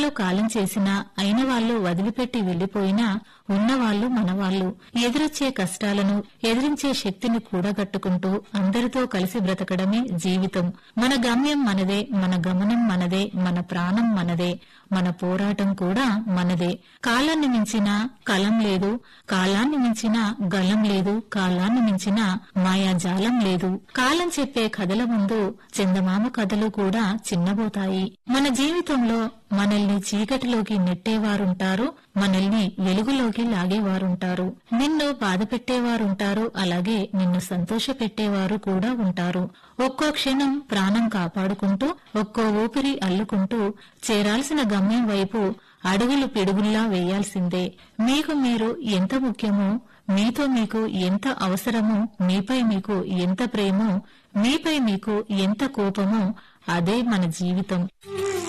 ఇంతలో కాలం చేసినా అయిన వాళ్ళు వదిలిపెట్టి వెళ్లిపోయినా ఉన్నవాళ్లు మనవాళ్లు ఎదురొచ్చే కష్టాలను ఎదిరించే శక్తిని కూడగట్టుకుంటూ అందరితో కలిసి బ్రతకడమే జీవితం మన గమ్యం మనదే మన గమనం మనదే మన ప్రాణం మనదే మన పోరాటం కూడా మనదే కాలాన్ని మించిన కలం లేదు కాలాన్ని మించిన గలం లేదు కాలాన్ని మించిన మాయాజాలం లేదు కాలం చెప్పే కథల ముందు చందమామ కథలు కూడా చిన్నబోతాయి మన జీవితంలో మనల్ని చీకటిలోకి నెట్టేవారుంటారు మనల్ని వెలుగులోకి లాగేవారుంటారు నిన్ను బాధ పెట్టేవారుంటారు అలాగే నిన్ను సంతోష పెట్టేవారు కూడా ఉంటారు ఒక్కో క్షణం ప్రాణం కాపాడుకుంటూ ఒక్కో ఊపిరి అల్లుకుంటూ చేరాల్సిన గమ్యం వైపు అడుగులు పిడుగుల్లా వేయాల్సిందే మీకు మీరు ఎంత ముఖ్యమో మీతో మీకు ఎంత అవసరమో మీపై మీకు ఎంత ప్రేమో మీపై మీకు ఎంత కోపమో అదే మన జీవితం